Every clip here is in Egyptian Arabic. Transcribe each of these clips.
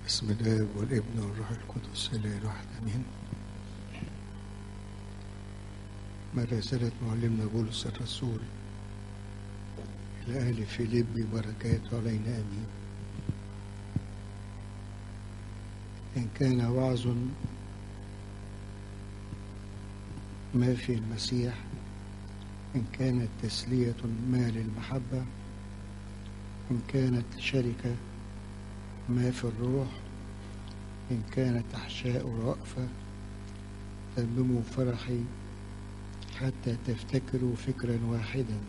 بسم الاب والابن والروح القدس اله الواحد امين من رسالة معلمنا بولس الرسول إلى أهل فيليب بركاته علينا آمين إن كان وعظ ما في المسيح إن كانت تسلية ما للمحبة إن كانت شركة ما في الروح إن كانت أحشاء رأفة تمموا فرحي حتى تفتكروا فكرا واحدا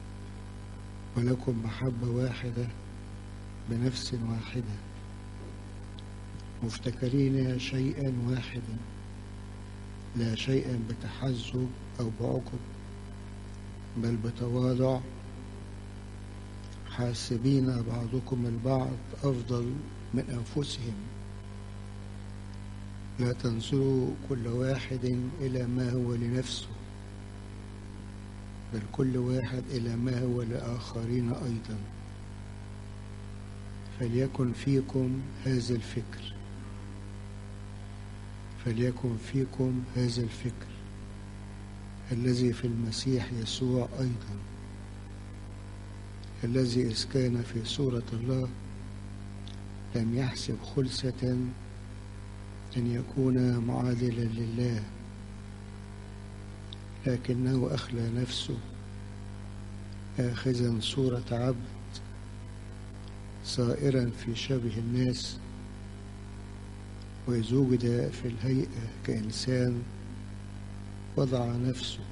ولكم محبة واحدة بنفس واحدة مفتكرين شيئا واحدا لا شيئا بتحزب أو بعقب بل بتواضع حاسبين بعضكم البعض أفضل من أنفسهم لا تنظروا كل واحد إلى ما هو لنفسه بل كل واحد إلى ما هو لآخرين أيضا فليكن فيكم هذا الفكر فليكن فيكم هذا الفكر الذي في المسيح يسوع أيضا الذي إذ كان في صورة الله لم يحسب خلسة أن يكون معادلا لله لكنه أخلى نفسه آخذا صورة عبد صائرا في شبه الناس وإذ وجد في الهيئة كإنسان وضع نفسه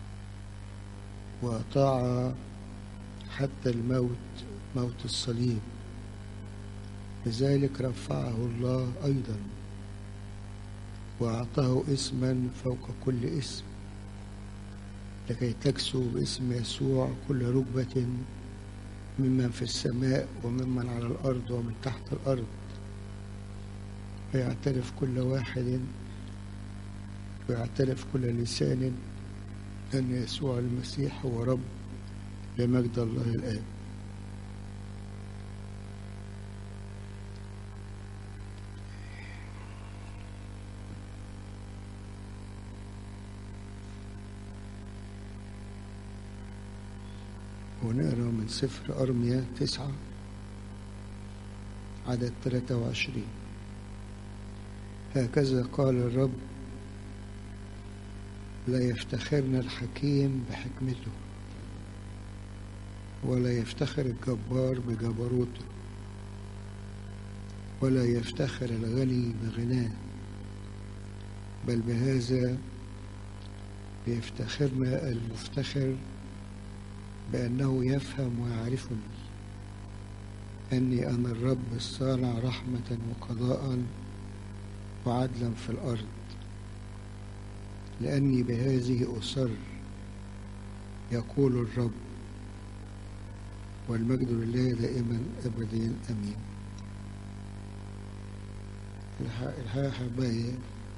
وأطاع حتى الموت موت الصليب لذلك رفعه الله أيضا وأعطاه اسما فوق كل اسم لكي تكسو باسم يسوع كل ركبة ممن في السماء وممن على الأرض ومن تحت الأرض ويعترف كل واحد ويعترف كل لسان أن يسوع المسيح هو رب لمجد الله الآب ونقرا من سفر أرميا تسعة عدد 23 هكذا قال الرب لا يفتخرن الحكيم بحكمته ولا يفتخر الجبار بجبروته ولا يفتخر الغني بغناه بل بهذا ليفتخرنا المفتخر بأنه يفهم ويعرفني أني أنا الرب الصانع رحمة وقضاء وعدلا في الأرض لأني بهذه أصر يقول الرب والمجد لله دائما أبديا أمين الحقيقة حبايبي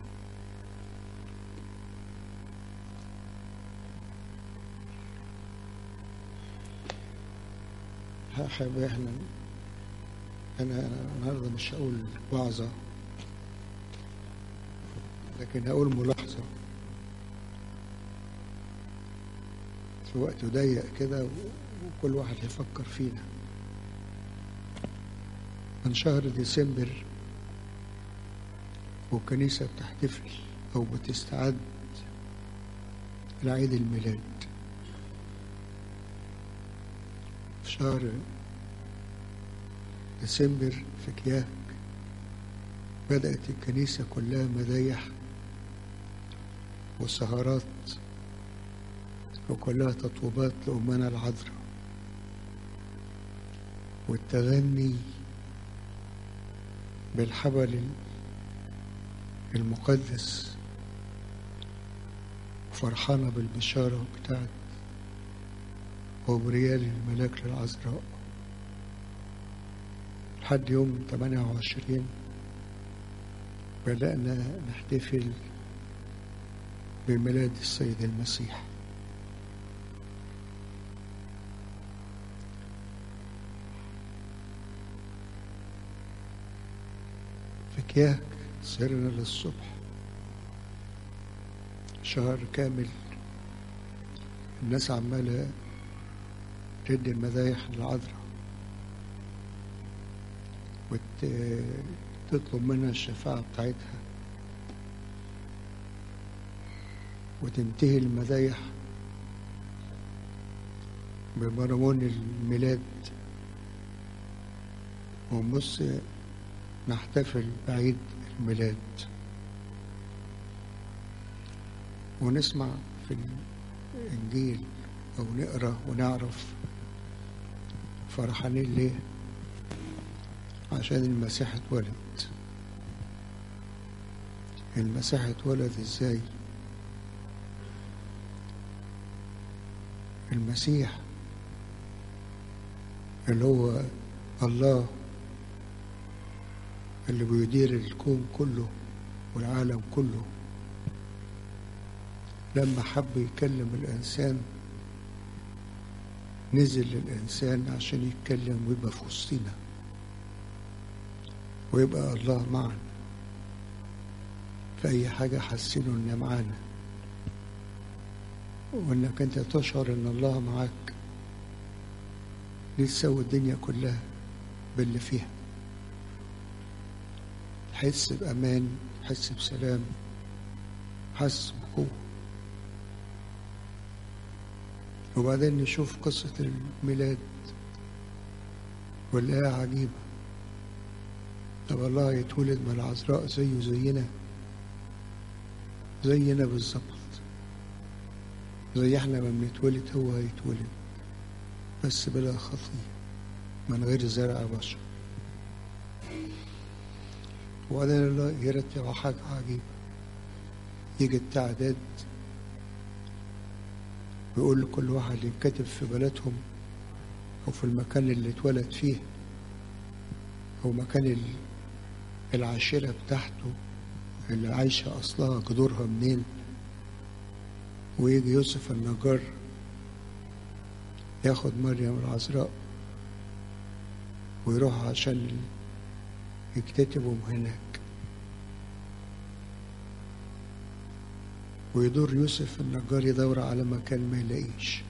حبايبي احنا أنا النهارده مش هقول وعظة لكن هقول ملاحظة في وقت ضيق كده وكل واحد هيفكر فينا من شهر ديسمبر والكنيسة بتحتفل أو بتستعد لعيد الميلاد في شهر ديسمبر في كياك بدأت الكنيسة كلها مدايح وسهرات وكلها تطوبات لأمنا العذراء والتغني بالحبل المقدس وفرحانة بالبشارة بتاعت وبريال الملاك للعذراء لحد يوم 28 بدأنا نحتفل بميلاد السيد المسيح في كياك سهرنا للصبح شهر كامل الناس عمالة تدي المذايح للعذراء وتطلب منها الشفاعة بتاعتها وتنتهي المذايح بمرمون الميلاد ونبص نحتفل بعيد الميلاد ونسمع في الإنجيل أو نقرأ ونعرف فرحانين ليه عشان المسيح اتولد المسيح اتولد ازاي المسيح اللي هو الله اللي بيدير الكون كله والعالم كله لما حب يكلم الإنسان نزل للإنسان عشان يتكلم ويبقى في وسطينا ويبقى الله معنا في أي حاجة حسنه إن معانا وإنك أنت تشعر إن الله معاك دي تسوي الدنيا كلها باللي فيها حس بأمان حس بسلام حس بقوة وبعدين نشوف قصة الميلاد والآية عجيبة طب الله يتولد من العذراء زيه زينا زينا بالظبط زي احنا ما بنتولد هو هيتولد بس بلا خطية من غير زرع بشر وبعدين الله يرتب حاجة عجيبة يجي التعداد ويقول لكل واحد ينكتب في بلدهم أو في المكان اللي اتولد فيه أو مكان العشيرة بتاعته اللي عايشة أصلها جذورها منين ويجي يوسف النجار ياخد مريم العذراء ويروح عشان يكتتبهم هناك ويدور يوسف النجار يدور على مكان ما يلاقيش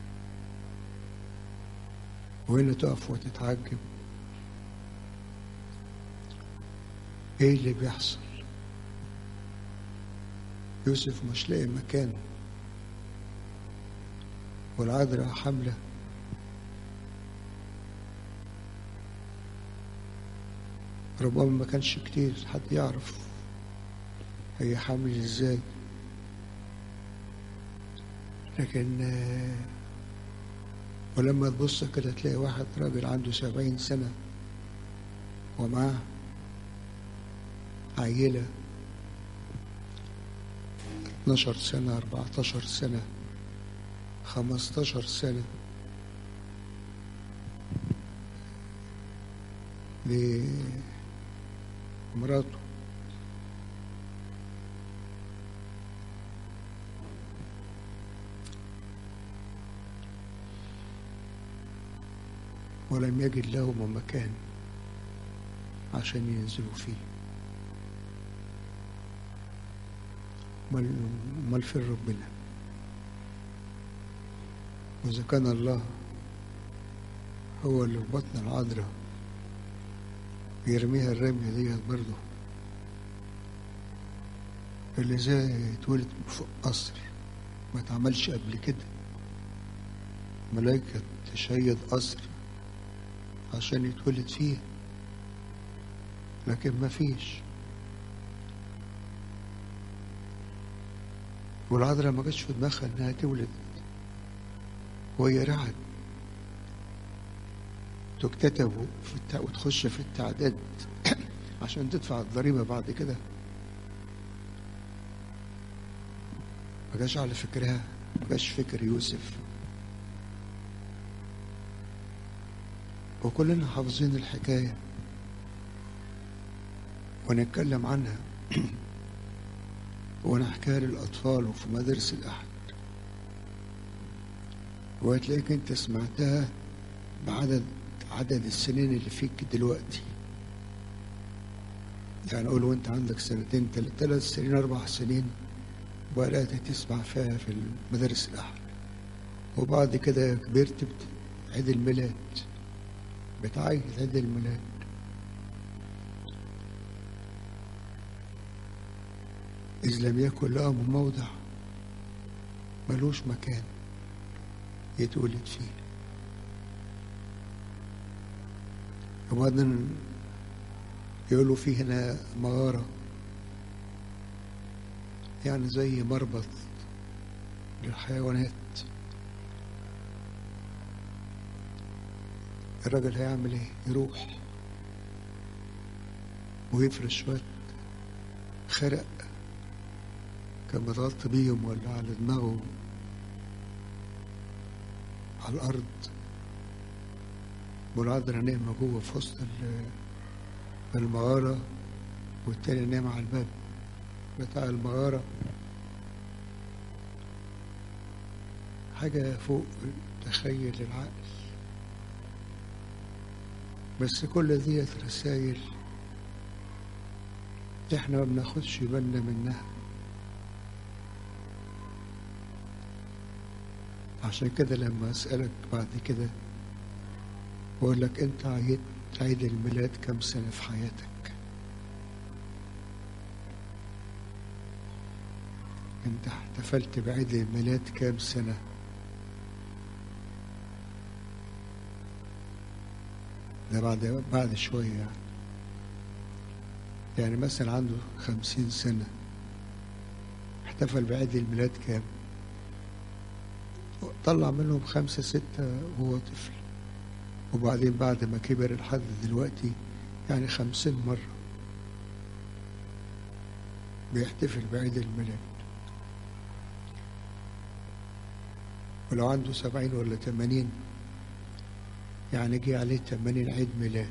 وهنا تقف وتتعجب ايه اللي بيحصل يوسف مش لاقي مكان والعذراء حامله ربما ما كانش كتير حد يعرف هي حامل ازاي لكن ولما تبص كده تلاقي واحد راجل عنده سبعين سنة ومعاه عيلة 12 سنة 14 سنة 15 سنة لمراته ولم يجد لهم مكان عشان ينزلوا فيه امال فين ربنا واذا كان الله هو اللي في بطن العذراء يرميها الرمية ديت برضه اللي زي اتولد فوق قصر ما اتعملش قبل كده ملايكة تشيد قصر عشان يتولد فيه لكن ما فيش والعذراء ما جاتش في دماغها انها تولد وهي رعد تكتتب في التع... وتخش في التعداد عشان تدفع الضريبة بعد كده ما جاش على فكرها ما جاش فكر يوسف وكلنا حافظين الحكاية ونتكلم عنها ونحكيها للأطفال وفي مدارس الأحد وهتلاقيك أنت سمعتها بعدد عدد السنين اللي فيك دلوقتي يعني قول وانت عندك سنتين تل- ثلاث سنين اربع سنين وبدات تسمع فيها في المدارس الاحد وبعد كده كبرت بت- عيد الميلاد بتعيد عيد الميلاد إذ لم يكن له موضع ملوش مكان يتولد فيه وبعدين يقولوا فيه هنا مغارة يعني زي مربط للحيوانات الراجل هيعمل ايه يروح ويفرش شوية خرق كان متغطى بيهم ولا على دماغه على الأرض والعذراء نايمة جوه في وسط ال- المغارة والتاني نايم على الباب بتاع المغارة حاجة فوق تخيل العقل بس كل ديت رسائل احنا ما بناخدش بالنا منها عشان كده لما اسألك بعد كده بقول لك انت عيد عيد الميلاد كم سنة في حياتك انت احتفلت بعيد الميلاد كام سنة ده بعد بعد شوية يعني يعني مثلا عنده خمسين سنة احتفل بعيد الميلاد كام طلع منهم خمسة ستة وهو طفل وبعدين بعد ما كبر لحد دلوقتي يعني خمسين مرة بيحتفل بعيد الميلاد ولو عنده سبعين ولا تمانين يعني جه عليه تمانين عيد ميلاد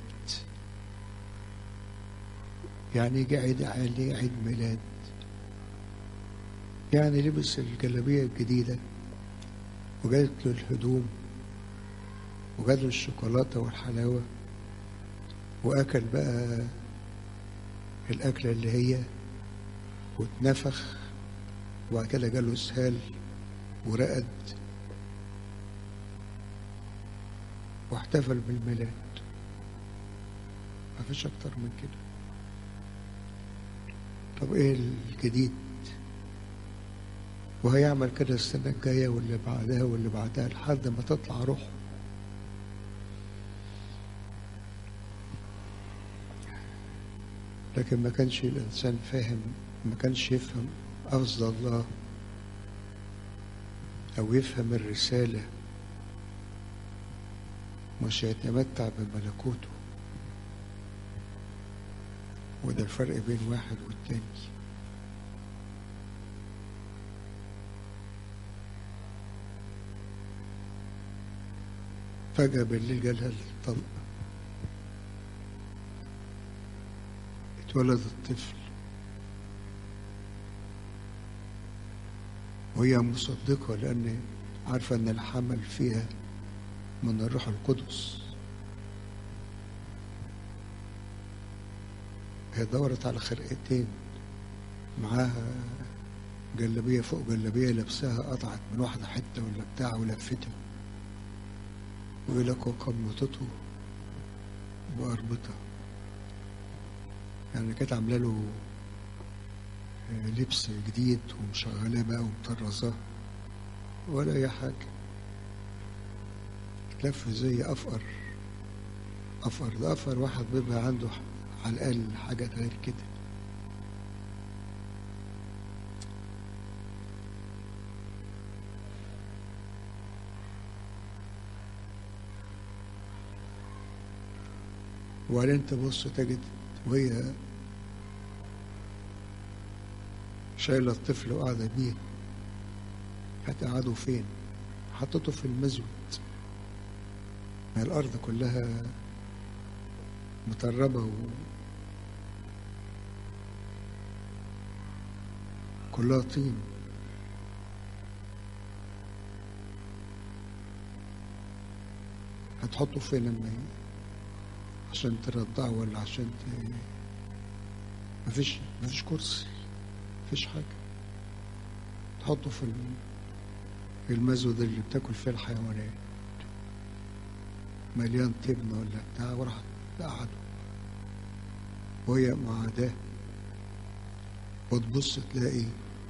يعني جه عيد عليه عيد ميلاد يعني لبس الجلابية الجديدة وجات له الهدوم وجات له الشوكولاتة والحلاوة وأكل بقى الأكلة اللي هي واتنفخ وبعد كده جاله اسهال ورقد واحتفل بالميلاد مفيش أكتر من كده طب إيه الجديد وهيعمل كده السنة الجاية واللي بعدها واللي بعدها لحد ما تطلع روحه لكن ما كانش الإنسان فاهم ما كانش يفهم قصد الله أو يفهم الرسالة مش هيتمتع بملكوته وده الفرق بين واحد والتاني فجأة بالليل جالها الطلق اتولد الطفل وهي مصدقة لأن عارفة أن الحمل فيها من الروح القدس هي دورت على خرقتين معاها جلابية فوق جلابية لابساها قطعت من واحدة حتة ولا بتاع ولفتها ويقول لك وقمطته بأربطة يعني كانت عاملة له لبس جديد ومشغلاه بقى ومطرزاه ولا أي حاجة لف زي أفقر أفقر ده أفقر واحد بيبقى عنده على الأقل حاجة غير كده وبعدين تبص تجد وهي شايلة الطفل وقاعدة بيه هتقعده فين؟ حطته في المزود ما الأرض كلها مطربة و كلها طين هتحطه فين لما ي- عشان ترضعه ولا عشان ت... مفيش مفيش كرسي مفيش حاجة تحطه في ال- في المزود اللي بتاكل فيه الحيوانات مليان تبنة ولا بتاع وراح قعدوا وهي مع ده وتبص تلاقي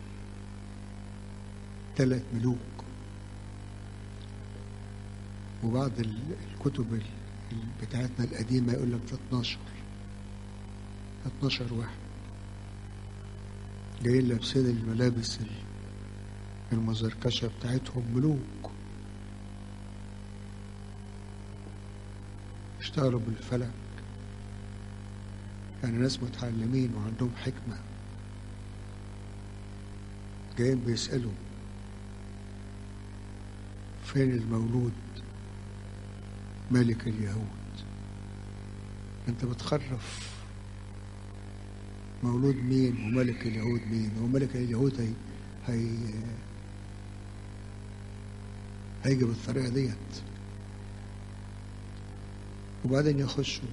ثلاث ملوك وبعض ال- الكتب ال- ال- بتاعتنا القديمة يقول لك 12 12 واحد جايين لابسين الملابس ال- المزركشة بتاعتهم ملوك اشتغلوا بالفلك يعني ناس متعلمين وعندهم حكمة جايين بيسألوا فين المولود ملك اليهود انت بتخرف مولود مين وملك اليهود مين وملك اليهود هي هي هيجي بالطريقة ديت وبعدين يخشوا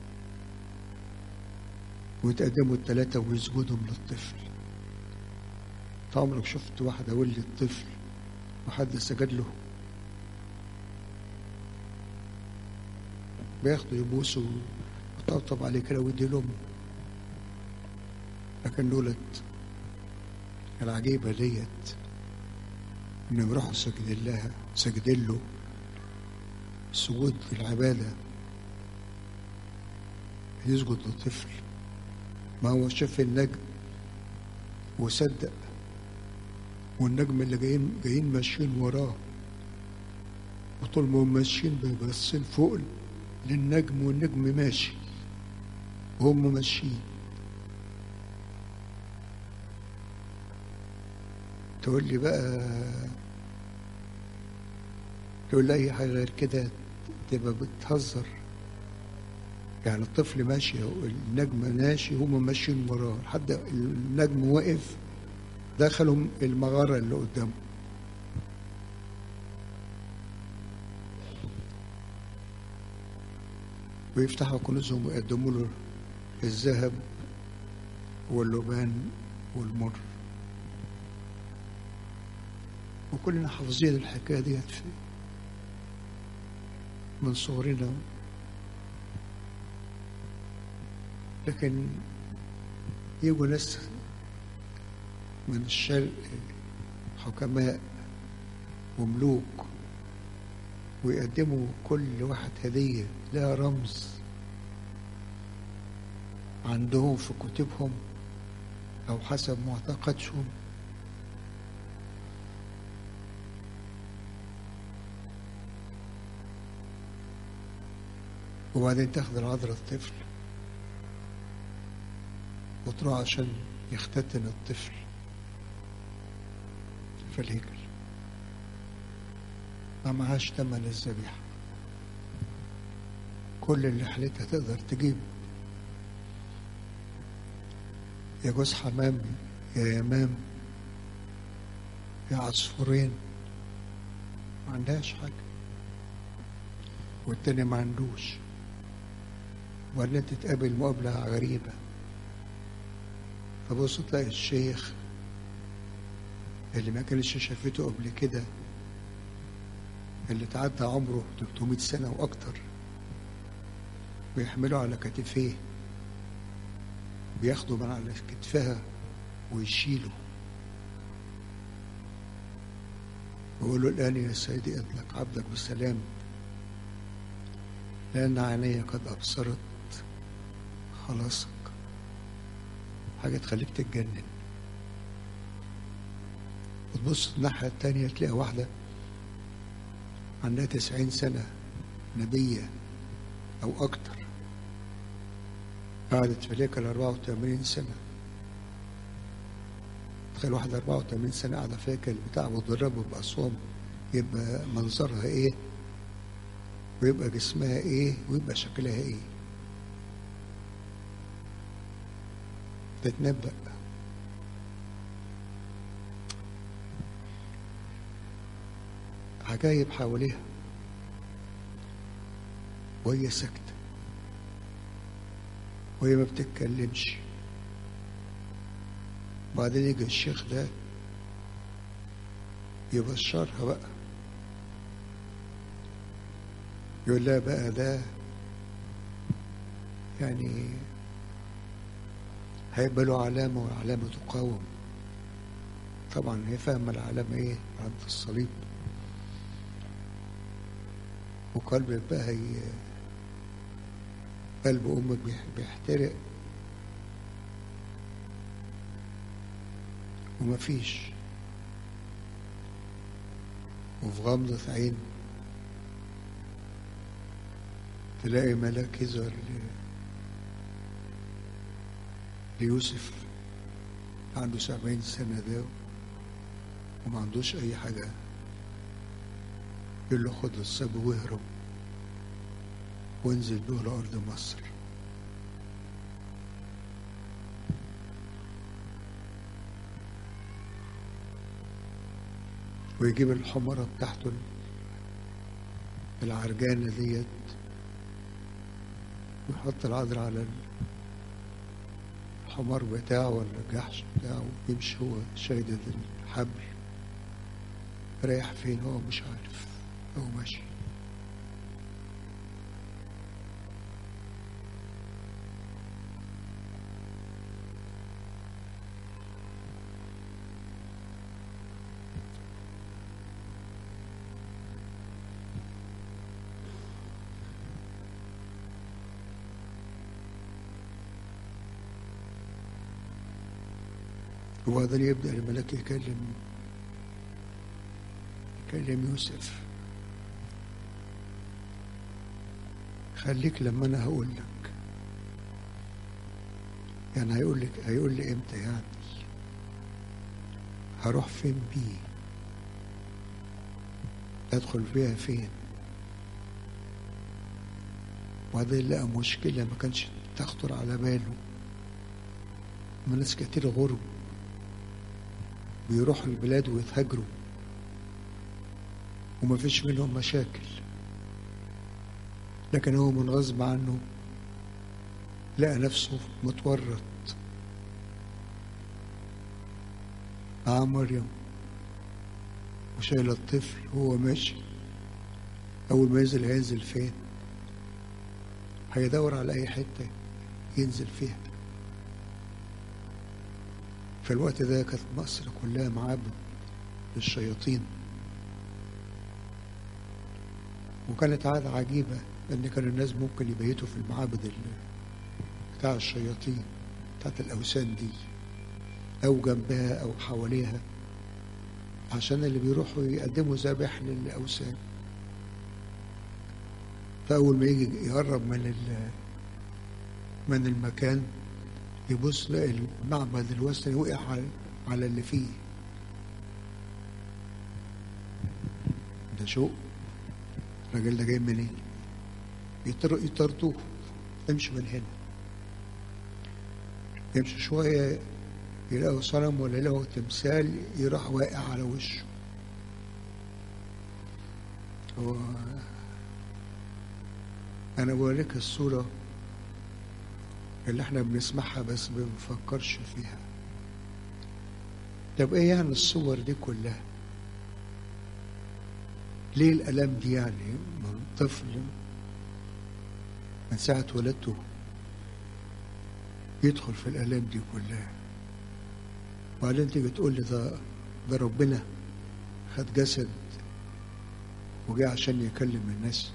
ويتقدموا الثلاثة ويسجدوا للطفل انت عمرك شفت واحد ولد طفل وحد سجد له بياخدوا يبوسوا ويطبطب عليه كده ويدي لهم لكن دولت العجيبة ديت انهم يروحوا ساجدين لها ساجدين له سجود العبادة يسجد للطفل ما هو شاف النجم وصدق والنجم اللي جايين جايين ماشيين وراه وطول ما هم ماشيين باصين فوق للنجم والنجم ماشي وهم ماشيين تقول لي بقى تقول لي اي حاجه غير كده تبقى بتهزر يعني الطفل ماشي النجم ماشي هم ماشيين وراه لحد النجم وقف دخلوا المغاره اللي قدامه ويفتحوا كنوزهم ويقدموا له الذهب واللبان والمر وكلنا حافظين الحكايه ديت في من صغرنا لكن يجوا ناس من الشرق حكماء وملوك ويقدموا كل واحد هدية لها رمز عندهم في كتبهم أو حسب معتقدهم وبعدين تاخد العذراء الطفل وتروح عشان يختتن الطفل في الهيكل ما معهاش تمن الذبيحة كل اللي حلتها تقدر تجيب يا جوز حمام يا يمام يا عصفورين ما عندهاش حاجة والتاني ما عندوش وبعدين تتقابل مقابلة غريبة فبص تلاقي الشيخ اللي ما كانش شافته قبل كده اللي تعدى عمره 300 سنة وأكتر ويحمله على كتفيه بياخده من على كتفها ويشيله ويقول له الآن يا سيدي اطلق عبدك بالسلام لأن عيني قد أبصرت خلاصك حاجة تخليك تتجنن وتبص الناحية التانية تلاقي واحدة عندها تسعين سنة نبية أو أكتر قعدت في الهيكل 84 سنة تخيل واحدة 84 سنة قاعدة في الهيكل بتاع وتضربه بأصوام يبقى منظرها إيه ويبقى جسمها إيه ويبقى شكلها إيه تتنبأ عجايب حواليها وهي ساكتة وهي ما بتتكلمش وبعدين يجي الشيخ ده يبشرها بقى يقول لها بقى ده يعني هيبقى له علامة والعلامة تقاوم طبعا هي فاهمة العلامة ايه علامة الصليب وقلبك بقى هي قلب أمك بيحترق ومفيش وفي غمضة عين تلاقي ملاك يظهر ليوسف عنده سبعين سنة ده وما عندوش أي حاجة يقول له خد الصبي واهرب وانزل به لأرض مصر ويجيب الحمرة بتاعته العرجانة ديت ويحط العذر على الحمار بتاعه ولا الجحش بتاعه يمشي هو شايد الحبل رايح فين هو مش عارف هو ماشي وبعدين يبدأ الملاك يكلم يكلم يوسف خليك لما انا هقول لك يعني هيقول لك هيقول لي امتى يعني هروح فين بيه ادخل فيها فين وبعدين لقى مشكله ما كانش تخطر على باله ما ناس كتير غرب بيروحوا البلاد ويتهاجروا وما فيش منهم مشاكل لكن هو من غصب عنه لقى نفسه متورط مع مريم وشايل الطفل وهو ماشي أول ما ينزل هينزل فين هيدور على أي حتة ينزل فيها في الوقت ده كانت مصر كلها معابد للشياطين وكانت عادة عجيبة إن كان الناس ممكن يبيتوا في المعابد بتاع الشياطين بتاعت الأوثان دي أو جنبها أو حواليها عشان اللي بيروحوا يقدموا ذبح للأوثان فأول ما يجي يقرب من من المكان يبص لقى المعبد الوثني وقع على اللي فيه ده شوق الراجل ده جاي منين يطر يطردوه امشي من هنا يمشي شوية يلاقوا صنم ولا يلاقوا تمثال يروح واقع على وشه هو أنا بوريك الصورة اللي احنا بنسمعها بس ما بنفكرش فيها طب ايه يعني الصور دي كلها ليه الالام دي يعني من طفل من ساعة ولادته يدخل في الالام دي كلها وبعدين تيجي تقول لي ده ده ربنا خد جسد وجاء عشان يكلم الناس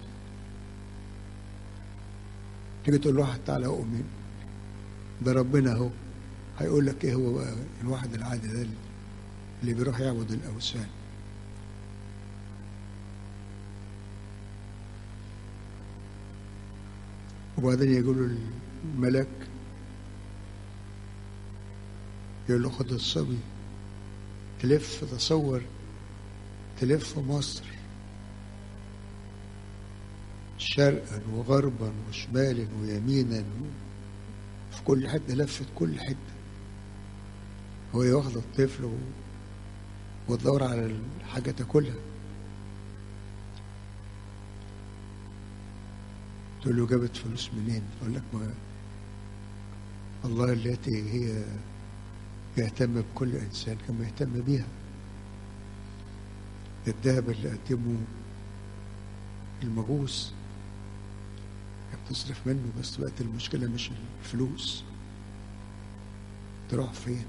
تيجي تقول له واحد تعالى اؤمن ده ربنا اهو هيقول لك ايه هو بقى الواحد العادي ده اللي بيروح يعبد الاوثان وبعدين يقول الملك يقول له خد الصبي تلف تصور تلف مصر شرقا وغربا وشمالا ويمينا في كل حتة لفت كل حتة وهي واخدة الطفل و... وتدور على الحاجة تاكلها تقول له جابت فلوس منين؟ يقول لك ما الله التي هي يهتم بكل إنسان كما يهتم بيها الذهب اللي قدمه المجوس بتصرف منه بس وقت المشكلة مش الفلوس تروح فين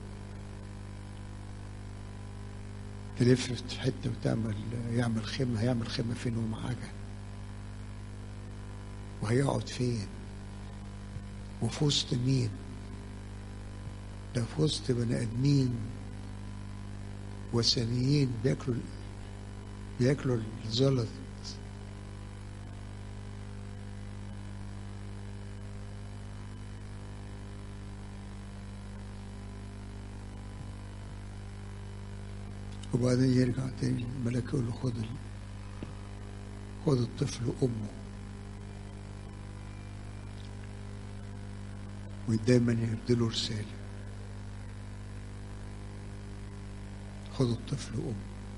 تلف في حتة وتعمل يعمل خيمة هيعمل خيمة فين وما حاجة وهيقعد فين وفي وسط مين ده في وسط بني ادمين وثنيين بياكلوا بياكلوا الزلط وبعدين يرجع تاني الملك يقول له خد ال... خد الطفل وامه ودايما يبدله رسالة خد الطفل وامه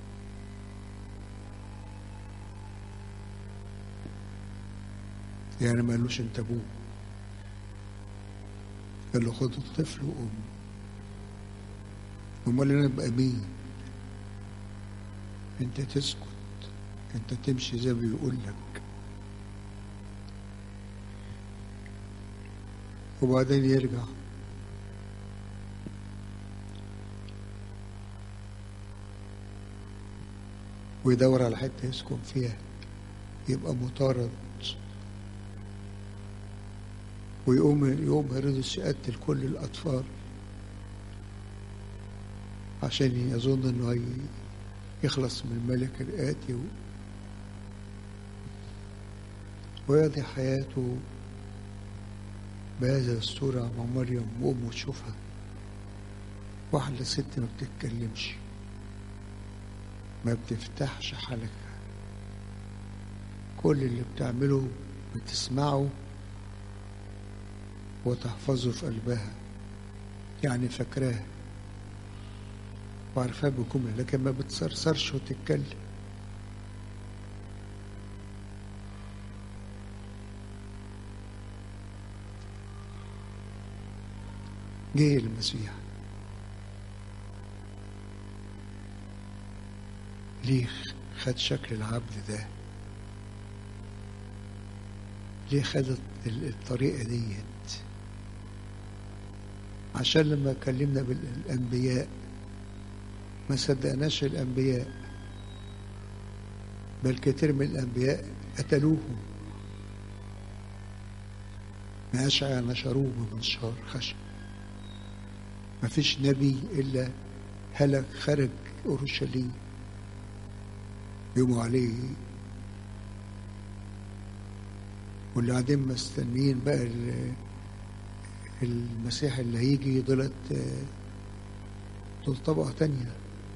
يعني ما قالوش انت ابوه قال له خد الطفل وامه امال انا ابقى مين انت تسكت انت تمشي زي ما بيقول لك وبعدين يرجع ويدور على حته يسكن فيها يبقى مطارد ويقوم يقوم هيرودس يقتل كل الاطفال عشان يظن انه هي يخلص من الملك الآتي و... ويقضي حياته بهذه الصورة مع مريم وأمه تشوفها واحدة ست ما بتتكلمش ما بتفتحش حلقها كل اللي بتعمله بتسمعه وتحفظه في قلبها يعني فاكراه وعارفاه بجملة لكن ما بتصرصرش وتتكلم جه المسيح ليه خد شكل العبد ده ليه خد الطريقة ديت عشان لما كلمنا بالأنبياء ما صدقناش الأنبياء بل كتير من الأنبياء قتلوهم ما أشعى نشروه بمنشار خشب ما فيش نبي إلا هلك خرج أورشليم يوموا عليه واللي قاعدين مستنيين بقى المسيح اللي هيجي دولت دول طبقة تانية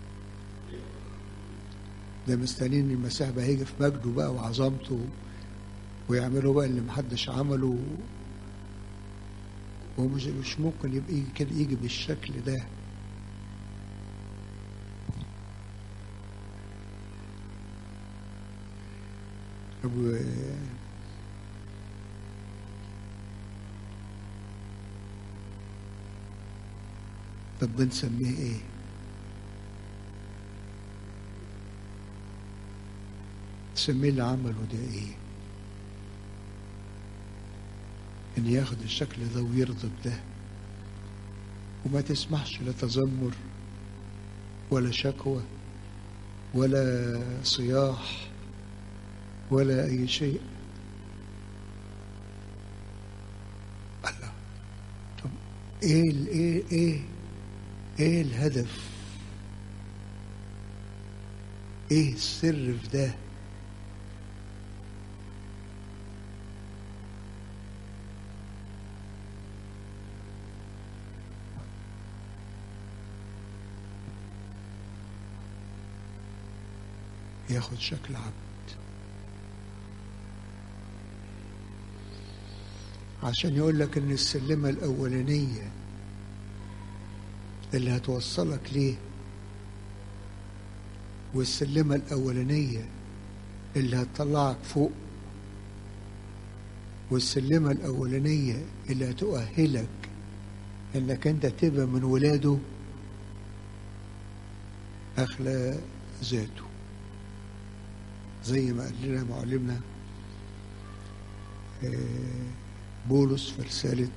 ده مستنيين المسيح بقى هيجي في مجده بقى وعظمته ويعملوا بقى اللي محدش عمله ومش مش ممكن يبقى يجي كده يجي بالشكل ده أبو طب بنسميه ايه تسميه اللي عمله ده ايه ان ياخد الشكل ده ويرضى بده وما تسمحش لا تذمر ولا شكوى ولا صياح ولا اي شيء الله طب ايه ال ايه ايه ايه الهدف ايه السر في ده ياخد شكل عبد عشان يقول لك ان السلمة الاولانية اللي هتوصلك ليه والسلمة الاولانية اللي هتطلعك فوق والسلمة الاولانية اللي هتؤهلك انك انت تبقى من ولاده أخلى ذاته زي ما قال لنا معلمنا آه، بولس في رسالة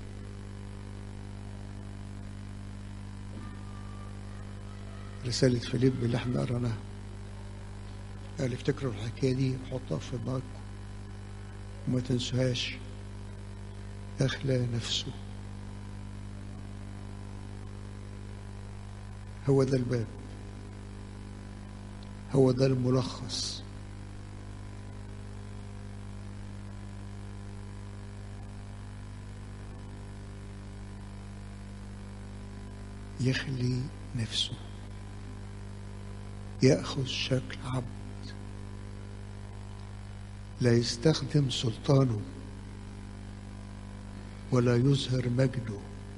رسالة فيليب اللي احنا قرأناها قال افتكروا الحكاية دي وحطها في دماغكم وما تنسوهاش أخلى نفسه هو ده الباب هو ده الملخص يخلي نفسه يأخذ شكل عبد لا يستخدم سلطانه ولا يظهر مجده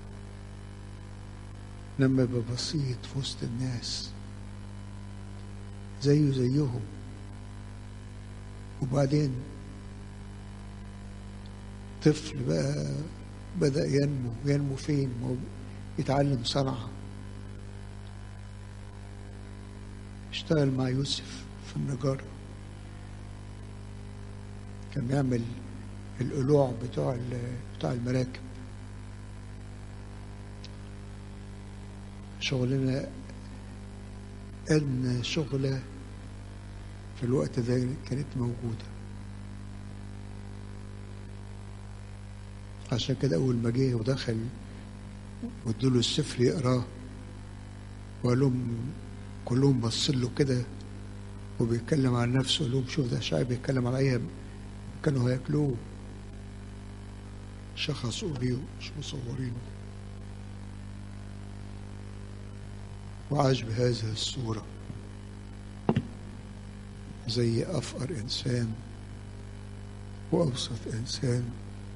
لما يبقى بسيط في وسط الناس زيه زيهم وبعدين طفل بقى بدأ ينمو ينمو فين ما هو يتعلم صنعة اشتغل مع يوسف في النجارة كان بيعمل القلوع بتوع ال- بتوع المراكب شغلنا أدنى شغلة في الوقت ده كانت موجودة عشان كده أول ما جه ودخل وادوله السفر يقراه وقال لهم كلهم بصوا له كده وبيتكلم عن نفسه قال لهم شوف ده شعب بيتكلم على ايام كانوا هياكلوه شخصوا بيه مش مصورينه وعاش بهذه الصورة زي أفقر إنسان وأوسط إنسان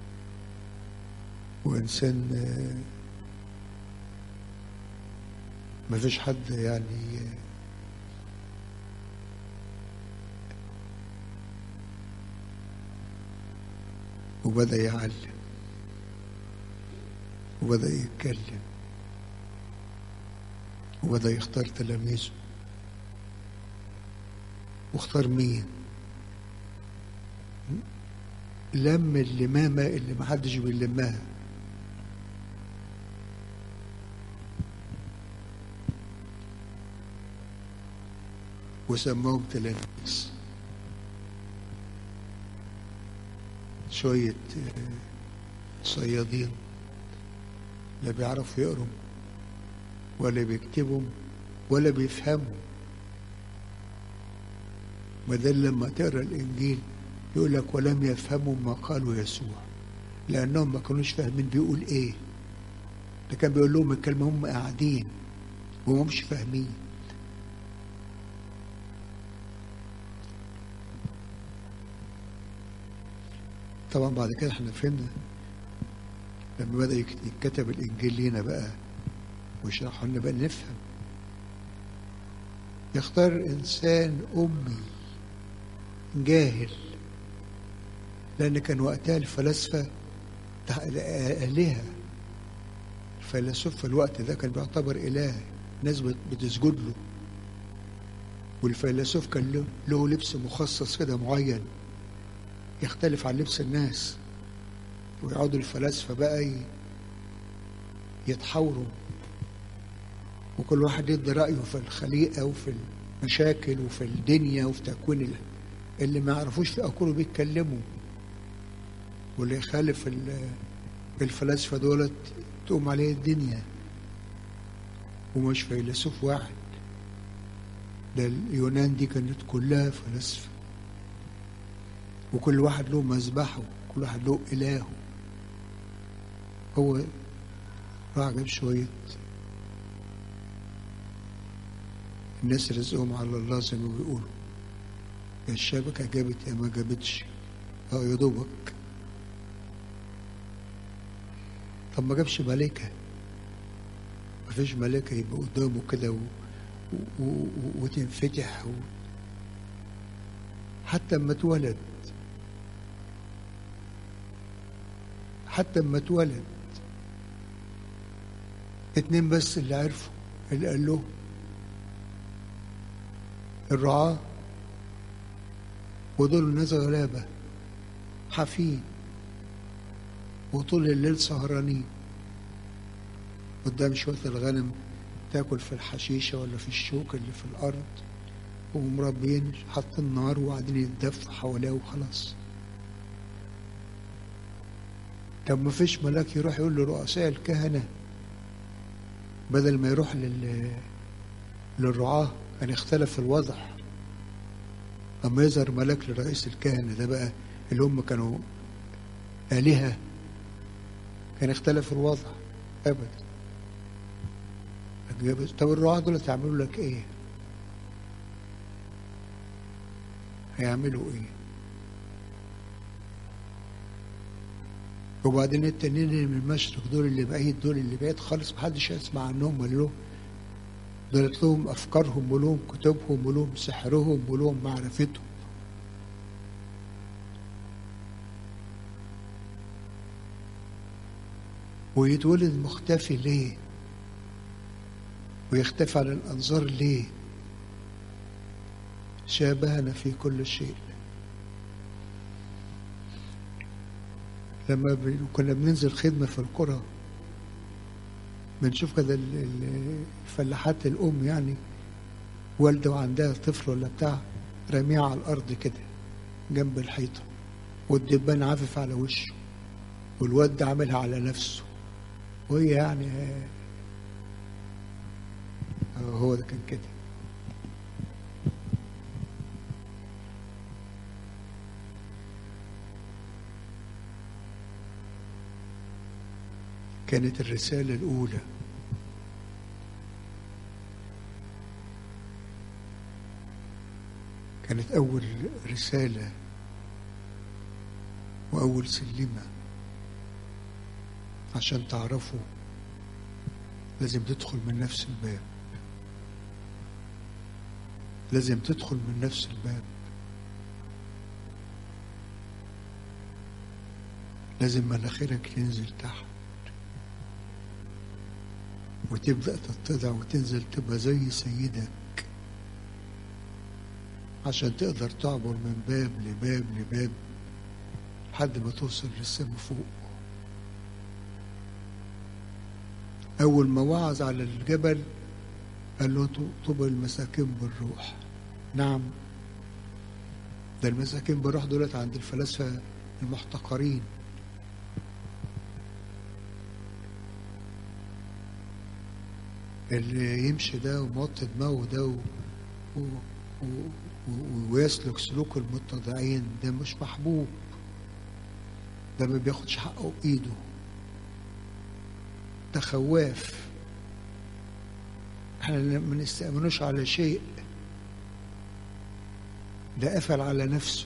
وإنسان آه، ما فيش حد يعني آه، وبدأ يعلم وبدأ يتكلم وبدأ يختار تلاميذه واختار مين لم اللمامة اللي محدش بيلمها وسماهم تلاميذ شوية آه، صيادين لا بيعرفوا يقروا ولا بيكتبوا ولا بيفهموا بدل لما تقرا الانجيل يقول لك ولم يفهموا ما قالوا يسوع لانهم ما كانوش فاهمين بيقول ايه ده كان بيقول لهم الكلمه هم قاعدين وهم مش فاهمين طبعا بعد كده احنا فهمنا لما بدأ يك- يتكتب الإنجيل لينا بقى ويشرحوا لنا بقى نفهم يختار إنسان أمي جاهل لأن كان وقتها الفلاسفة تح- آلهة الفيلسوف في الوقت ده كان بيعتبر إله ناس بت- بتسجد له والفيلسوف كان له, له لبس مخصص كده معين يختلف عن لبس الناس ويقعدوا الفلاسفة بقى ي- يتحاوروا وكل واحد يدي رأيه في الخليقة وفي المشاكل وفي الدنيا وفي تكوين ال- اللي ما يعرفوش في أكله بيتكلموا واللي يخالف ال- الفلاسفة دولت تقوم عليه الدنيا ومش فيلسوف واحد ده اليونان دي كانت كلها فلاسفة وكل واحد له مذبحه كل واحد له إلهه هو راح جاب شوية الناس رزقهم على الله زي ما بيقولوا يا الشبكة جابت يا ما جابتش اه يا دوبك طب ما جابش ملائكة مفيش ملائكة يبقى قدامه كده و... و... و... وتنفتح و... حتى اما اتولد حتى اما اتولد اتنين بس اللي عرفوا اللي قال له الرعاة ودول ناس غلابة حافين وطول الليل سهرانين قدام شوية الغنم تاكل في الحشيشة ولا في الشوك اللي في الأرض ومربيين حاطين نار وقاعدين يتدفوا حواليه وخلاص طب ما فيش ملاك يروح يقول لرؤساء الكهنة بدل ما يروح لل للرعاة كان اختلف الوضع لما يظهر ملاك لرئيس الكهنة ده بقى اللي هم كانوا آلهة كان اختلف الوضع أبدا طب الرعاة دول هيعملوا لك ايه؟ هيعملوا ايه؟ وبعدين التانيين اللي من المشرق دول اللي بعيد دول اللي بعيد خالص محدش يسمع عنهم ولا لهم دولت لهم افكارهم ولهم كتبهم ولهم سحرهم ولهم معرفتهم ويتولد مختفي ليه ويختفي عن الانظار ليه شابهنا في كل شيء لما كنا بننزل خدمة في القرى بنشوف كده الفلاحات الأم يعني والدة وعندها طفل ولا بتاع راميه على الأرض كده جنب الحيطة والدبان عافف على وشه والواد ده عاملها على نفسه وهي يعني هو ده كان كده كانت الرسالة الأولى كانت أول رسالة وأول سلمة عشان تعرفوا لازم تدخل من نفس الباب لازم تدخل من نفس الباب لازم مناخيرك ينزل تحت وتبدأ تتضع وتنزل تبقى زي سيدك عشان تقدر تعبر من باب لباب لباب لحد ما توصل للسما فوق أول ما وعظ على الجبل قال له طوبى المساكين بالروح نعم ده المساكين بالروح دولت عند الفلاسفة المحتقرين اللي يمشي ده وموطي دماغه ده و... و... و... ويسلك سلوك المتضعين ده مش محبوب ده ما بياخدش حقه بإيده ده خواف احنا ما نستأمنوش على شيء ده قفل على نفسه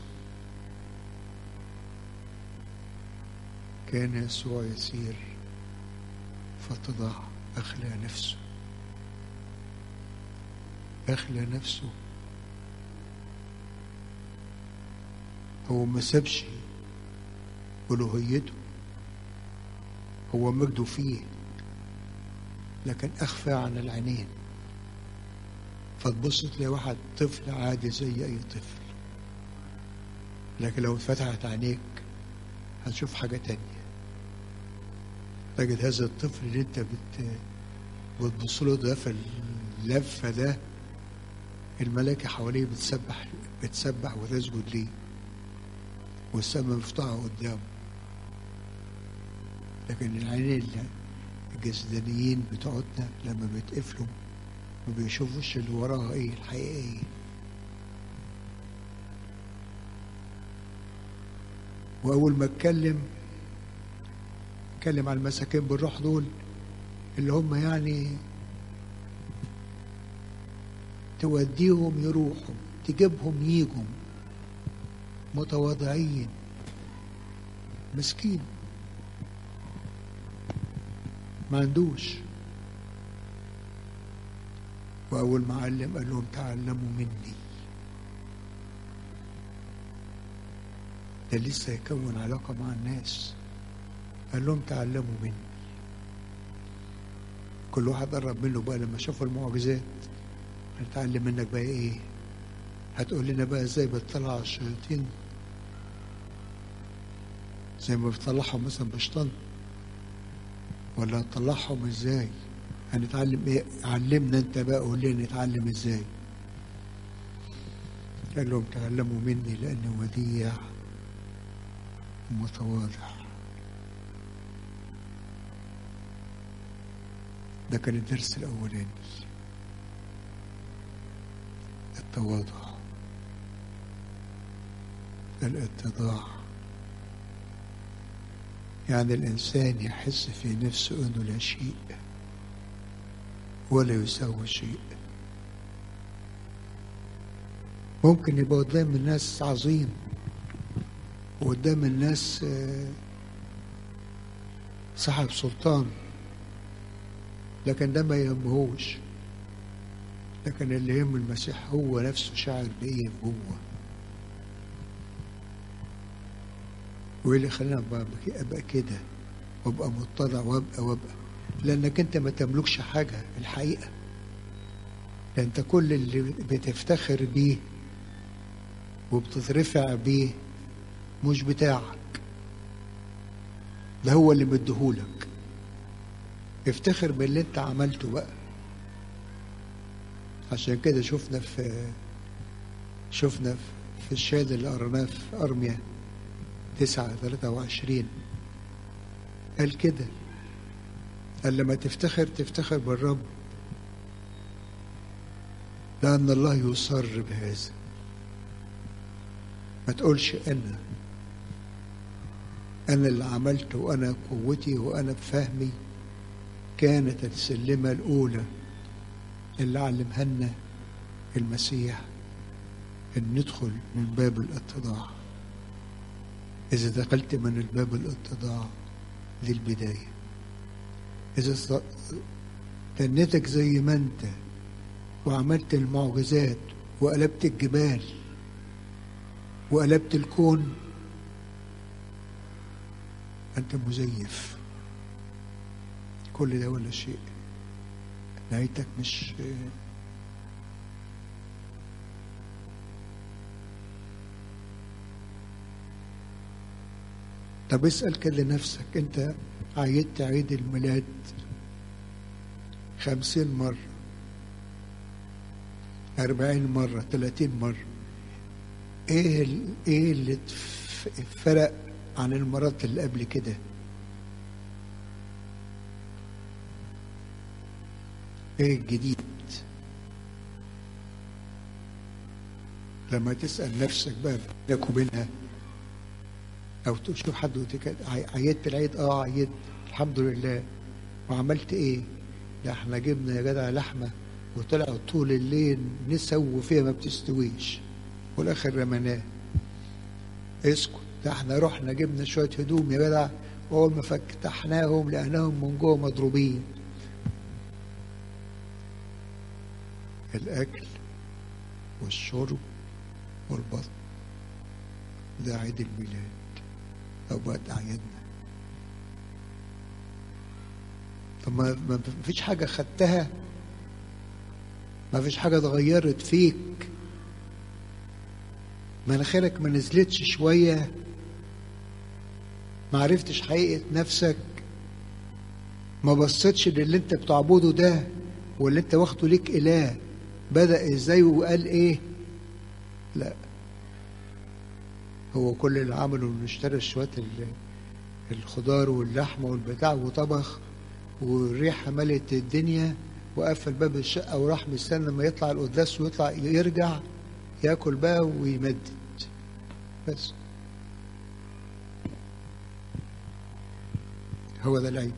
كان يسوع يسير فتضع أخلى نفسه أخلى نفسه هو ما سابش ألوهيته هو مجده فيه لكن أخفى عن العينين فتبص تلاقي واحد طفل عادي زي أي طفل لكن لو اتفتحت عينيك هتشوف حاجة تانية تجد هذا الطفل اللي انت بت بتبص له ده في اللفة ده الملائكة حواليه بتسبح بتسبح وتسجد ليه والسماء مفتوحة قدامه لكن العينين الجسدانيين بتوعتنا لما بيتقفلوا ما بيشوفوش اللي وراها ايه الحقيقة ايه وأول ما اتكلم اتكلم على المساكين بالروح دول اللي هم يعني توديهم يروحوا تجيبهم يجوا متواضعين مسكين ما عندوش وأول ما علم قال لهم تعلموا مني ده لسه يكون علاقة مع الناس قال لهم تعلموا مني كل واحد قرب منه بقى لما شافوا المعجزات هنتعلم منك بقى ايه هتقول لنا بقى ازاي بتطلع الشياطين زي ما بتطلعهم مثلا بشطن ولا هتطلعهم ازاي هنتعلم ايه علمنا انت بقى قول لنا نتعلم ازاي قال لهم تعلموا مني لاني وديع ومتواضع ده كان الدرس الاولاني التواضع الاتضاع يعني الإنسان يحس في نفسه أنه لا شيء ولا يساوي شيء ممكن يبقى قدام الناس عظيم وقدام الناس صاحب سلطان لكن ده ما يهمهوش لكن اللي يهم المسيح هو نفسه شاعر بإيه جوه وايه اللي خلاني ابقى ابقى كده وابقى متضع وابقى وابقى لانك انت ما تملكش حاجه الحقيقه ده انت كل اللي بتفتخر بيه وبتترفع بيه مش بتاعك ده هو اللي مديهولك افتخر باللي انت عملته بقى عشان كده شفنا في شفنا في الشهاده اللي قريناه في ارميا تسعة ثلاثة وعشرين قال كده قال لما تفتخر تفتخر بالرب لأن الله يصر بهذا ما تقولش أنا أنا اللي عملت وأنا قوتي وأنا بفهمي كانت السلمة الأولى اللي علمها لنا المسيح أن ندخل من باب الاتضاع إذا دخلت من الباب الاتضاع دي البداية إذا تنتك زي ما أنت وعملت المعجزات وقلبت الجبال وقلبت الكون أنت مزيف كل ده ولا شيء نهايتك مش طب اسأل كده نفسك انت عيدت عيد الميلاد خمسين مرة أربعين مرة ثلاثين مرة ايه ايه اللي فرق عن المرات اللي قبل كده ايه الجديد لما تسأل نفسك بقى بينك وبينها او تشوف حد عيدت العيد اه عيدت الحمد لله وعملت ايه ده احنا جبنا يا جدع لحمه وطلعوا طول الليل نسوي فيها ما بتستويش والاخر رميناه اسكت ده احنا رحنا جبنا شويه هدوم يا جدع واول ما فتحناهم لقيناهم من جوه مضروبين الاكل والشرب والبطن ده عيد الميلاد أو وقت أعيادنا طب ما فيش حاجة خدتها ما فيش حاجة اتغيرت فيك مناخيرك ما نزلتش شوية ما عرفتش حقيقة نفسك ما بصيتش للي انت بتعبده ده واللي انت واخده ليك إله بدأ ازاي وقال ايه لا هو كل اللي عمله انه اشترى شويه الخضار واللحمه والبتاع وطبخ والريحه ملت الدنيا وقفل باب الشقه وراح مستني لما يطلع القداس ويطلع يرجع ياكل بقى ويمدد بس هو ده العيد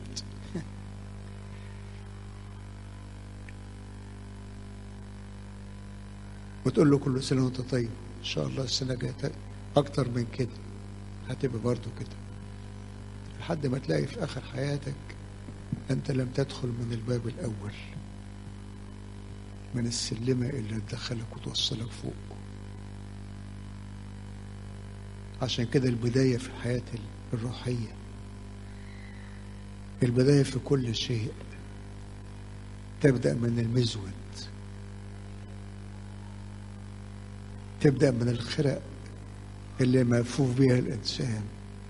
وتقول له كل سنه وانت طيب ان شاء الله السنه الجايه اكتر من كده هتبقى برضو كده لحد ما تلاقي في اخر حياتك انت لم تدخل من الباب الاول من السلمة اللي تدخلك وتوصلك فوق عشان كده البداية في الحياة الروحية البداية في كل شيء تبدأ من المزود تبدأ من الخرق اللي ملفوف بها الإنسان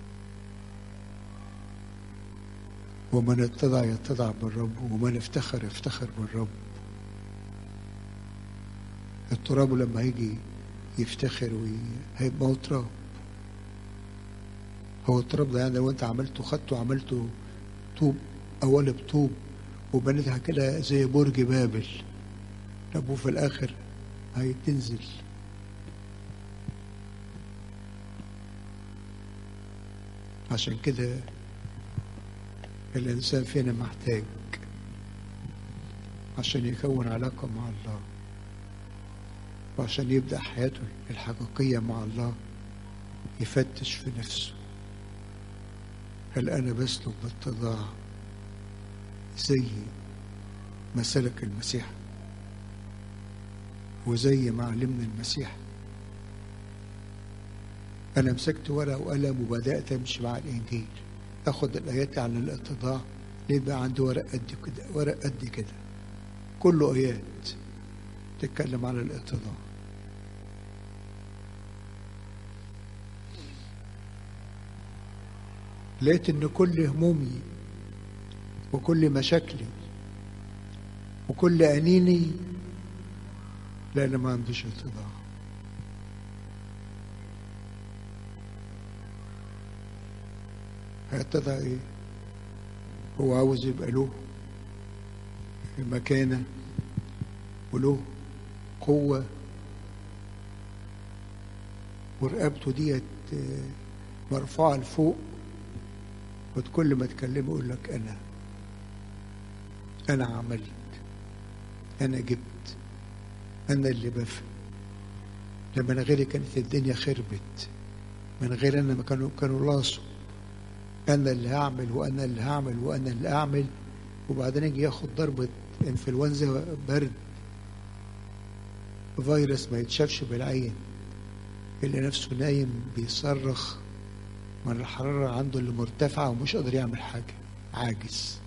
ومن اتضع يتضع بالرب ومن افتخر يفتخر بالرب التراب لما هيجي يفتخر هيبقى هو تراب هو التراب ده يعني لو انت عملته خدته عملته طوب قوالب طوب وبنيتها كده زي برج بابل طب وفي الاخر هيتنزل عشان كده الإنسان فينا محتاج عشان يكون علاقة مع الله وعشان يبدأ حياته الحقيقية مع الله يفتش في نفسه هل أنا بسلك باتضاع زي ما سلك المسيح وزي ما علمنا المسيح أنا مسكت ورقة وقلم وبدأت أمشي مع الإنجيل أخد الآيات عن الاتضاع يبقى عندي ورق قد كده ورق قد كده كله آيات تتكلم عن الاتضاع لقيت إن كل همومي وكل مشاكلي وكل أنيني لا أنا ما عنديش اتضاع هيتضع ايه هو عاوز يبقى له مكانة وله قوة ورقبته ديت مرفوعة لفوق وكل ما تكلمه يقول لك أنا أنا عملت أنا جبت أنا اللي بفهم لما أنا غيري كانت الدنيا خربت من غير أنا ما كانوا كانوا لاصوا انا اللي هعمل وانا اللي هعمل وانا اللي اعمل وبعدين يجي ياخد ضربه انفلونزا برد فيروس ما يتشافش بالعين اللي نفسه نايم بيصرخ من الحراره عنده اللي مرتفعه ومش قادر يعمل حاجه عاجز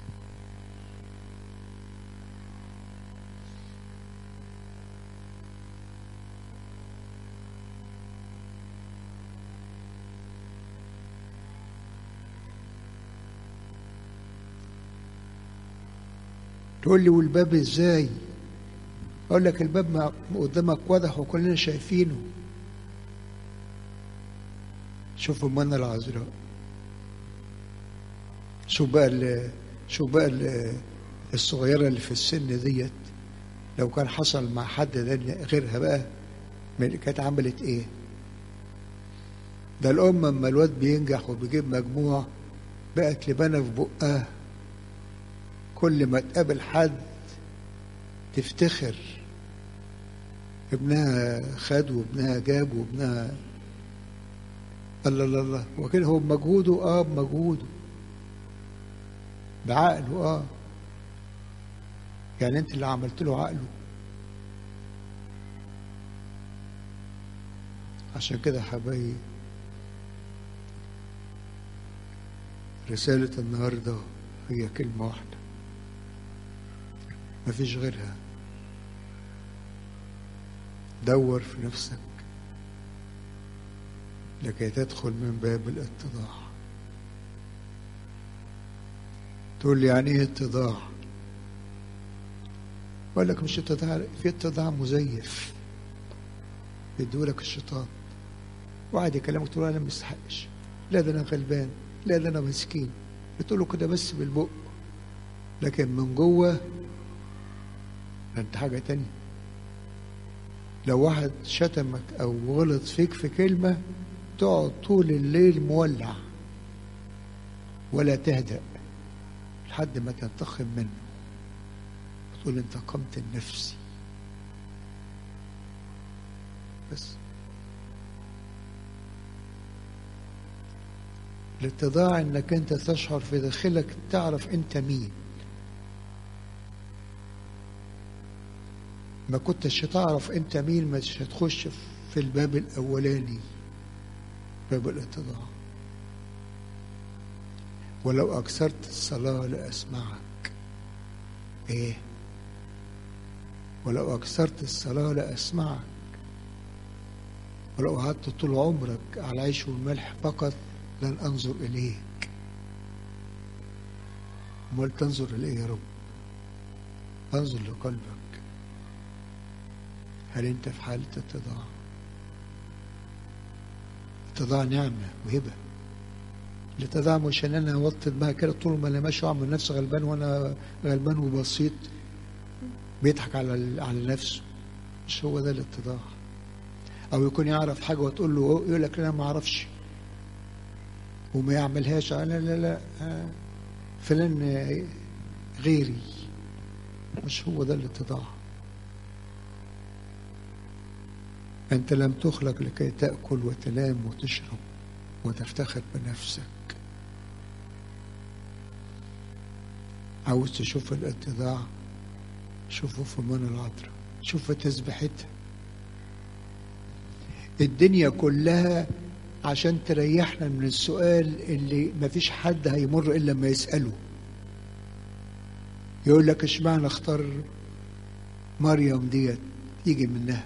تقول لي والباب ازاي اقول لك الباب قدامك واضح وكلنا شايفينه شوف امنا العذراء شوف بقى ال شوف بقى ال الصغيره اللي في السن ديت لو كان حصل مع حد غيرها بقى كانت عملت ايه ده الام اما الواد بينجح وبيجيب مجموع بقت لبانه في بقها كل ما تقابل حد تفتخر ابنها خد وابنها جاب وابنها الله الله الله وكده هو بمجهوده اه بمجهوده بعقله اه يعني انت اللي عملت له عقله عشان كده حبايبي رسالة النهاردة هي كلمة واحدة مفيش غيرها دور في نفسك لكي تدخل من باب الاتضاع تقول لي يعني ايه اتضاع اقول لك مش اتضاع في اتضاع مزيف يدولك الشيطان واحد يكلمك تقول انا ما مستحقش لا ده انا غلبان لا ده انا مسكين بتقول له كده بس بالبق لكن من جوه انت حاجه تانية لو واحد شتمك او غلط فيك في كلمه تقعد طول الليل مولع ولا تهدأ لحد ما تنتقم منه تقول انتقمت لنفسي بس الاتضاع انك انت تشعر في داخلك تعرف انت مين ما كنتش تعرف انت مين مش هتخش في الباب الاولاني باب الاتضاع ولو اكثرت الصلاه لاسمعك ايه ولو اكثرت الصلاه لاسمعك ولو قعدت طول عمرك على العيش والملح فقط لن أنظر إليك أمال تنظر إليه يا رب انظر لقلبك هل أنت في حالة اتضاع اتضاع نعمة وهبة الاتضاع مش ان انا اوطي دماغي كده طول ما انا ماشي واعمل نفسي غلبان وانا غلبان وبسيط بيضحك على على نفسه مش هو ده الاتضاع او يكون يعرف حاجه وتقول له يقول لك انا ما اعرفش وما يعملهاش لا لا لا فلان غيري مش هو ده الاتضاع انت لم تخلق لكي تاكل وتنام وتشرب وتفتخر بنفسك عاوز تشوف الاتضاع شوفه في من العذراء شوف تسبحتها الدنيا كلها عشان تريحنا من السؤال اللي مفيش حد هيمر الا لما يساله يقول لك اشمعنى اختار مريم ديت يجي منها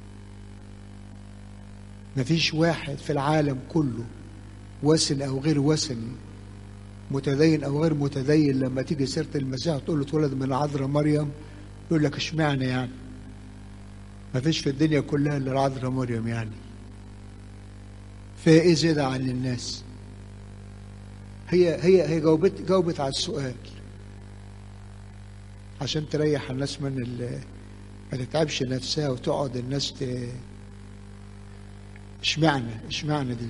مفيش واحد في العالم كله وثن او غير وثن متدين او غير متدين لما تيجي سيره المسيح تقول له اتولد من عذراء مريم يقول لك اشمعنى يعني ما فيش في الدنيا كلها الا العذراء مريم يعني فيها ايه زياده عن الناس هي هي هي جاوبت جاوبت على السؤال عشان تريح الناس من ال ما تتعبش نفسها وتقعد الناس ت... اشمعنى اشمعنى دي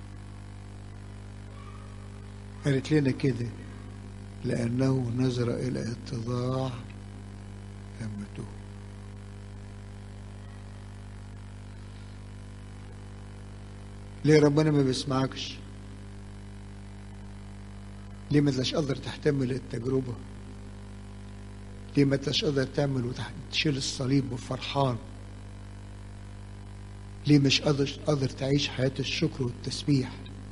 قالت لنا كده لأنه نظر إلى اتضاع أمته ليه ربنا ما بيسمعكش ليه ما تلاش قادر تحتمل التجربة ليه ما تلاش قادر تعمل وتشيل الصليب وفرحان ليه مش قادر قادر تعيش حياة الشكر والتسبيح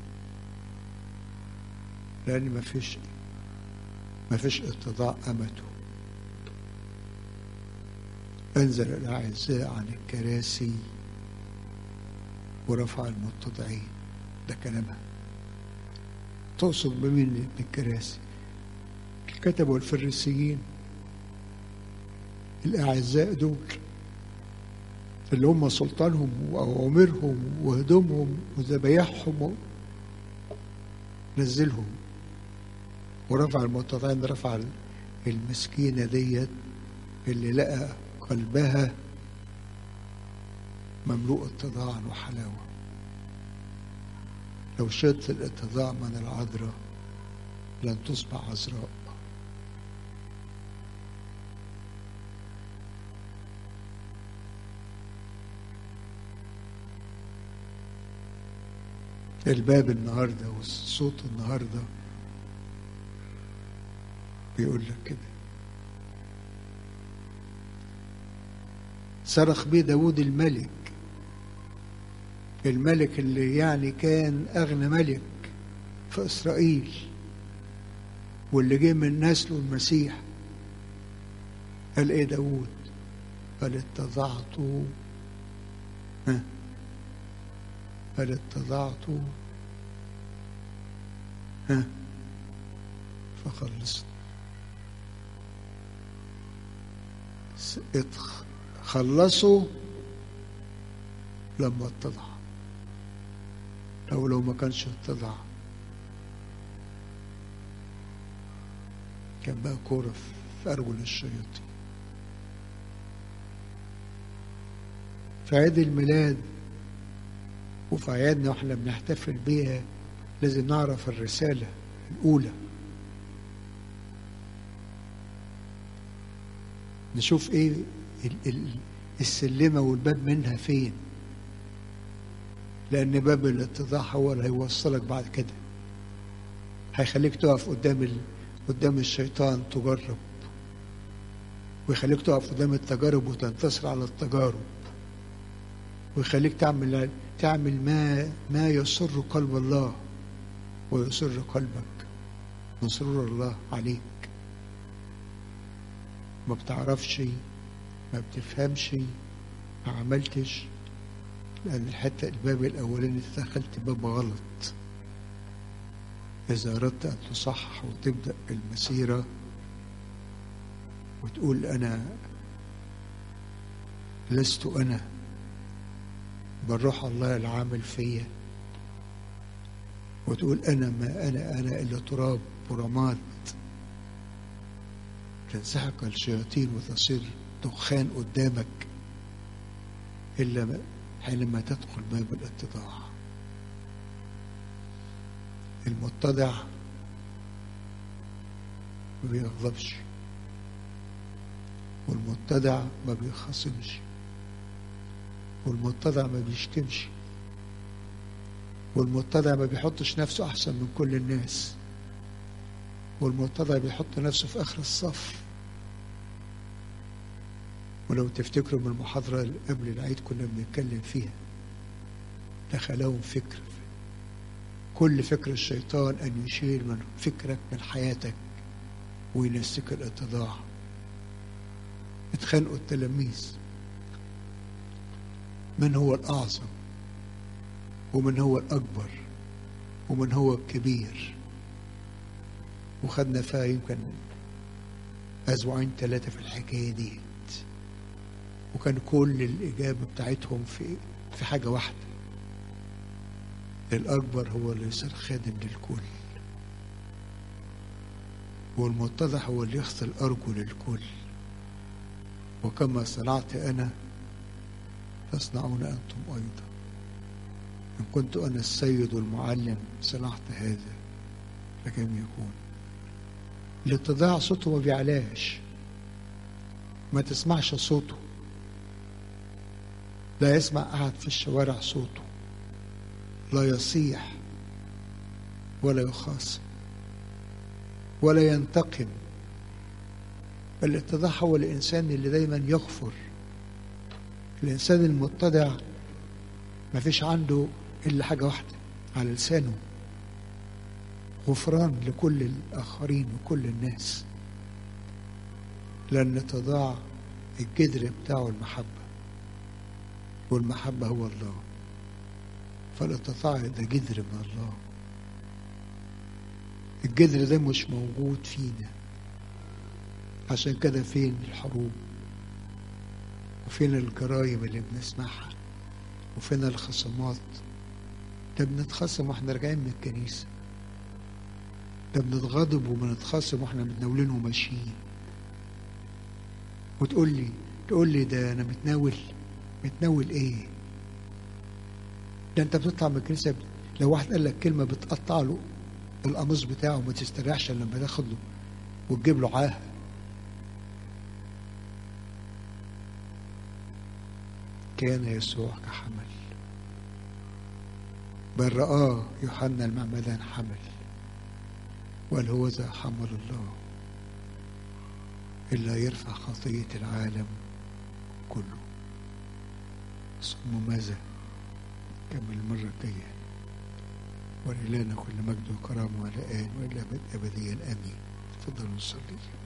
لأن ما فيش ما فيش اتضاع أمته أنزل الأعزاء عن الكراسي ورفع المتضعين ده كلامها تقصد بمين الكراسي الكتب والفريسيين الأعزاء دول اللي هم سلطانهم وأوامرهم وهدومهم وذبايحهم نزلهم ورفع المتضعين رفع المسكينة ديت اللي لقى قلبها مملوء اتضاعا وحلاوة لو شدت الاتضاع من العذراء لن تصبح عذراء الباب النهارده والصوت النهارده بيقول لك كده صرخ بيه داود الملك الملك اللي يعني كان أغنى ملك في إسرائيل واللي جه من نسله المسيح قال إيه داود قال اتضعت ها قال اتضعت ها فخلصت خلصوا لما اتضع أو لو ما كانش اتضع كان بقى كورة في أرجل الشياطين في عيد الميلاد وفي أعيادنا واحنا بنحتفل بيها لازم نعرف الرسالة الأولى نشوف ايه السلمة والباب منها فين لأن باب الاتضاع هو اللي هيوصلك بعد كده هيخليك تقف قدام ال... قدام الشيطان تجرب ويخليك تقف قدام التجارب وتنتصر على التجارب ويخليك تعمل تعمل ما ما يسر قلب الله ويسر قلبك من سرور الله عليك ما بتعرفش ما بتفهمش ما عملتش لأن الحتة الباب الأولاني دخلت باب غلط إذا أردت أن تصحح وتبدأ المسيرة وتقول أنا لست أنا بل روح الله العامل فيا وتقول أنا ما أنا أنا إلا تراب ورماد تنسحق الشياطين وتصير دخان قدامك إلا حينما تدخل باب الاتضاع المتضع ما بيغضبش والمتضع ما بيخاصمش والمتضع ما بيشتمش والمتضع ما بيحطش نفسه أحسن من كل الناس والمتضع بيحط نفسه في آخر الصف ولو تفتكروا من المحاضرة اللي قبل العيد كنا بنتكلم فيها دخلهم فكر كل فكر الشيطان أن يشيل من فكرك من حياتك وينسك الاتضاع اتخانقوا التلاميذ من هو الأعظم ومن هو الأكبر ومن هو الكبير وخدنا فيها يمكن أسبوعين ثلاثة في الحكاية ديت وكان كل الإجابة بتاعتهم في في حاجة واحدة الأكبر هو اللي يصير خادم للكل والمتضح هو اللي يغسل أرجل الكل وكما صنعت أنا تصنعون أنتم أيضا إن كنت أنا السيد والمعلم صنعت هذا فكم يكون الاتضاع صوته ما بيعلاش ما تسمعش صوته لا يسمع أحد في الشوارع صوته لا يصيح ولا يخاصم ولا ينتقم الاتضاع هو الإنسان اللي دايما يغفر الإنسان المتضع ما فيش عنده إلا حاجة واحدة على لسانه غفران لكل الآخرين وكل الناس لأن التضاع الجذر بتاعه المحبة والمحبة هو الله فالاتضاع ده جذر من الله الجذر ده مش موجود فينا عشان كده فين الحروب وفين الجرايم اللي بنسمعها وفين الخصامات ده بنتخاصم واحنا راجعين من الكنيسة ده بنتغاضب وبنتخاصم واحنا متناولين وماشيين وتقول لي تقول لي ده انا متناول متناول ايه ده انت بتطلع من الكنيسة لو واحد قال لك كلمة بتقطع له القميص بتاعه ما تستريحش الا لما تاخد له وتجيب له عاهه كان يسوع كحمل بل رآه يوحنا المعمدان حمل وقال هو ذا حمل الله إلا يرفع خطية العالم كله ثم ماذا كمل المرة الجاية ولإلهنا كل مجد وكرامة ولا آن وإلى أبد أبديا آمين تفضلوا نصلي